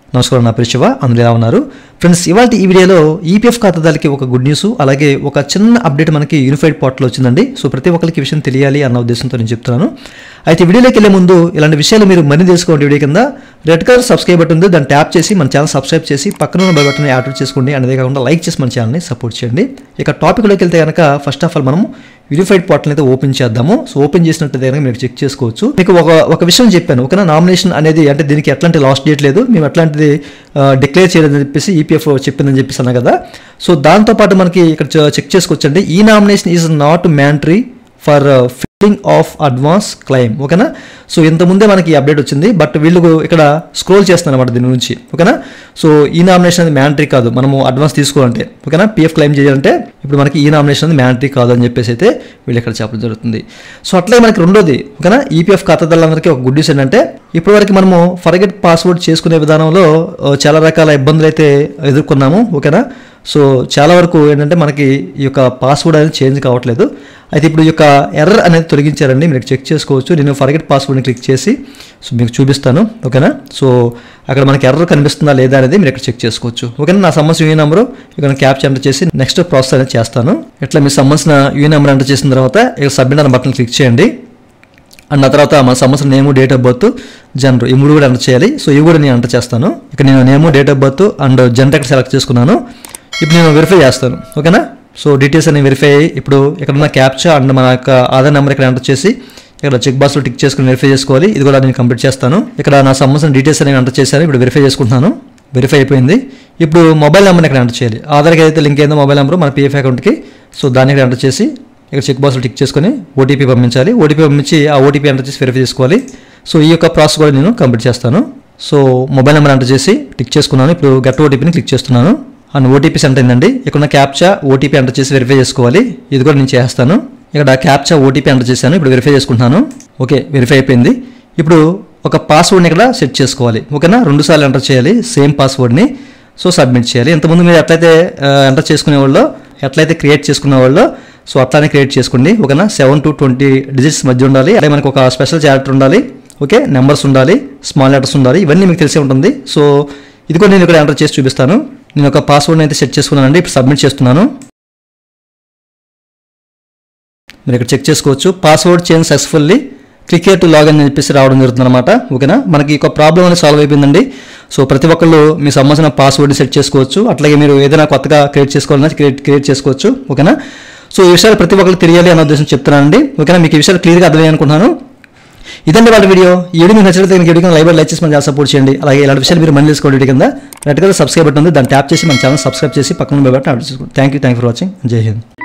నమస్కారం నా పేరు శివ అందులో ఎలా ఉన్నారు ఫ్రెండ్స్ ఇవాళ ఈ వీడియోలో ఈపీఎఫ్ ఖాతాదారులకి ఒక గుడ్ న్యూస్ అలాగే ఒక చిన్న అప్డేట్ మనకి యూనిఫైడ్ పోర్టల్ వచ్చిందండి సో ప్రతి ఒక్కరికి ఈ విషయం తెలియాలి అన్న ఉద్దేశంతో నేను చెప్తున్నాను అయితే వీడియోలోకి వెళ్ళే ముందు ఇలాంటి విషయాలు మీరు మనీ తెలుసుకోండి వీడియో కింద రెడ్ కలర్ సబ్స్క్రైబ్ బటన్ ఉంది దాన్ని ట్యాప్ చేసి మన ఛానల్ సబ్స్క్రైబ్ చేసి పక్కన ఉన్న బెల్ బటన్ యాక్టివేట్ చేసుకోండి అదే కాకుండా లైక్ చేసి మన ఛానల్ని సపోర్ట్ చేయండి ఇక టాపిక్లోకి వెళ్తే కనుక ఫస్ట్ ఆఫ్ ఆల్ మనం యూనిఫైడ్ పోర్టల్ అయితే ఓపెన్ చేద్దాము సో ఓపెన్ చేసినట్టయితే కనుక మీరు చెక్ చేసుకోవచ్చు మీకు ఒక ఒక విషయం చెప్పాను ఓకేనా నామినేషన్ అనేది అంటే దీనికి ఎట్లాంటి లాస్ట్ డేట్ లేదు మేము ఎట్లాంటిది డిక్లేర్ చేయలేదని చెప్పేసి ఈపీఎఫ్ చెప్పిందని చెప్పేసి అన్నా కదా సో దాంతోపాటు మనకి ఇక్కడ చెక్ చేసుకోవచ్చండి ఈ nomination is not mandatory for filling of advance claim ఓకేనా సో ఇంతకుముందే మనకి అప్డేట్ వచ్చింది బట్ వీళ్ళు ఇక్కడ స్క్రోల్ చేస్తున్నారు అనమాట దీని నుంచి ఓకేనా సో ఈ నామినేషన్ అనేది మ్యాండరీ కాదు మనము అడ్వాన్స్ తీసుకోవాలంటే ఓకేనా పీఎఫ్ క్లెయిమ్ చేయాలంటే ఇప్పుడు మనకి ఈ నామినేషన్ అనేది మ్యాండరీ కాదు అని చెప్పేసి అయితే వీళ్ళు ఇక్కడ చెప్పడం జరుగుతుంది సో అట్లే మనకి రెండోది ఓకేనా ఈపీఎఫ్ ఖాతాదారులందరికీ ఒక గుడ్ న్యూస్ ఏంటంటే ఇప్పటివరకు మనము ఫర్గెట్ పాస్వర్డ్ చేసుకునే విధానంలో ఆ, చాలా రకాల ఇబ్బందులు అయితే ఎదుర్కొన్నాము ఓకేనా సో చాలా వరకు ఏంటంటే మనకి ఈ యొక్క పాస్వర్డ్ అనేది చేంజ్ కావట్లేదు అయితే ఇప్పుడు ఈ యొక్క ఎర్రర్ అనేది తొలగించారండి మీరు చెక్ చేసుకోవచ్చు నేను ఫర్గెట్ పాస్వర్డ్ని క్లిక్ చేసి సో మీకు చూపిస్తాను ఓకేనా సో అక్కడ మనకి ఎర్రర్ కనిపిస్తుందా లేదా అనేది మీరు ఇక్కడ చెక్ చేసుకోవచ్చు ఓకేనా నా సంబంధించిన యూఏ నెంబరు ఇక్కడ క్యాప్చర్ ఎంటర్ చేసి నెక్స్ట్ ప్రాసెస్ అనేది చేస్తాను ఇట్లా మీకు సంబంధించిన యూఏ నెంబర్ ఎంటర్ చేసిన తర్వాత ఇక్కడ సబ్మిట్ అనే బటన్ క్లిక్ చేయండి అండ్ ఆ తర్వాత మన సంవత్సరం name date of birth gender ఈ మూడు కూడా ఎంటర్ చేయాలి సో ఇవి కూడా నేను ఎంటర్ చేస్తాను ఇక్కడ నేను name date of birth and gender ఇక్కడ సెలెక్ట్ చేసుకున్నాను ఇప్పుడు నేను వెరిఫై చేస్తాను ఓకేనా సో డీటెయిల్స్ అనేవి వెరిఫై అయ్యి ఇప్పుడు ఇక్కడ ఉన్న క్యాప్చా అండ్ మన యొక్క ఆధార్ నెంబర్ ఇక్కడ ఎంటర్ చేసి ఇక్కడ చెక్ బాక్స్లో టిక్ చేసుకుని వెరిఫై చేసుకోవాలి ఇది కూడా నేను కంప్లీట్ చేస్తాను ఇక్కడ నా సంబంధించిన డీటెయిల్స్ అనేవి ఎంటర్ చేశాను ఇప్పుడు వెరిఫై చేసుకుంటున్నాను వెరిఫై అయిపోయింది ఇప్పుడు మొబైల్ నెంబర్ని ఇక్కడ ఎంటర్ చేయాలి ఆధార్కి అయితే లింక్ అయిందో మొబైల్ నెంబర్ మన పీఎఫ్ అకౌంట్కి సో దాన్ని ఇక్కడ ఎంటర్ చేసి ఇక్కడ చెక్ బాక్స్లో టిక్ చేసుకొని ఓటీపీ పంపించాలి ఓటీపీ పంపించి ఆ ఓటీపీ ఎంటర్ చేసి వెరిఫై చేసుకోవాలి సో ఈ యొక్క ప్రాసెస్ కూడా నేను కంప్లీట్ చేస్తాను సో మొబైల్ నెంబర్ ఎంటర్ చేసి టిక్ చేసుకున్నాను ఇప్పుడు గట్ ఓటీపీని క్లిక్ చేస్తున్నాను అండ్ ఓటీపీ సెంట్ అయిందండి ఇక్కడ ఉన్న క్యాప్చా ఓటీపీ ఎంటర్ చేసి వెరిఫై చేసుకోవాలి ఇది కూడా నేను చేస్తాను ఇక్కడ క్యాప్చా ఓటీపీ ఎంటర్ చేశాను ఇప్పుడు వెరిఫై చేసుకుంటున్నాను ఓకే వెరిఫై అయిపోయింది ఇప్పుడు ఒక పాస్వర్డ్ని ఇక్కడ సెట్ చేసుకోవాలి ఓకేనా రెండు సార్లు ఎంటర్ చేయాలి సేమ్ పాస్వర్డ్ని సో సబ్మిట్ చేయాలి ఇంతకుముందు మీరు ఎట్లయితే ఎంటర్ చేసుకునే వాళ్ళు ఎట్లయితే క్రియేట్ చేసుకునే వాళ్ళు సో అట్లానే క్రియేట్ చేసుకోండి ఓకేనా సెవెన్ టు ట్వంటీ డిజిట్స్ మధ్య ఉండాలి అదే మనకు ఒక స్పెషల్ క్యారెక్టర్ ఉండాలి ఓకే నెంబర్స్ ఉండాలి స్మాల్ లెటర్స్ ఉండాలి ఇవన్నీ మీకు తెలిసే ఉంటుంది సో ఇది కూడా నేను ఇక్కడ ఎంటర్ చేసి చూపిస్తాను నేను ఒక పాస్వర్డ్ని అయితే సెట్ చేసుకున్నానండి ఇప్పుడు సబ్మిట్ చేస్తున్నాను మీరు ఇక్కడ చెక్ చేసుకోవచ్చు password change successfully click to login అని చెప్పేసి రావడం జరుగుతుంది అనమాట ఓకేనా మనకి ఒక ప్రాబ్లం అనేది సాల్వ్ అయిపోయిందండి సో ప్రతి ఒక్కళ్ళు మీ సంబంధించిన పాస్వర్డ్ని సెట్ చేసుకోవచ్చు అట్లాగే మీరు ఏదైనా కొత్తగా క్రియేట్ చేసుకోవాలన్నా క్రియేట్ క్రియేట్ చేసుకోవచ్చు ఓకేనా సో ఈ విషయాలు ప్రతి ఒక్కరికి తెలియాలి అన్న ఉద్దేశం చెప్తున్నానండి ఓకేనా మీకు ఈ విషయాలు క్లియర్గా అర్థమయ్యాయి అనుకుంటున్నాను ఇదండి వాళ్ళ వీడియో ఈ వీడియో మీకు నచ్చినట్లయితే మీకు వీడియో లైవ్ లైక్ చేసి మన సపోర్ట్ చేయండి అలాగే ఇలాంటి విషయాలు మీరు మనీ తెలుసుకోండి వీడియో కింద రెడ్ కలర్ సబ్స్క్రైబ్ బటన్ ఉంది దాన్ని ట్యాప్ చేసి మన ఛానల్ సబ్స్క్రైబ్ చేసి పక్కన బెల్ బటన్ యాడ్ చేసుకోండి thank you thank for watching జై హింద్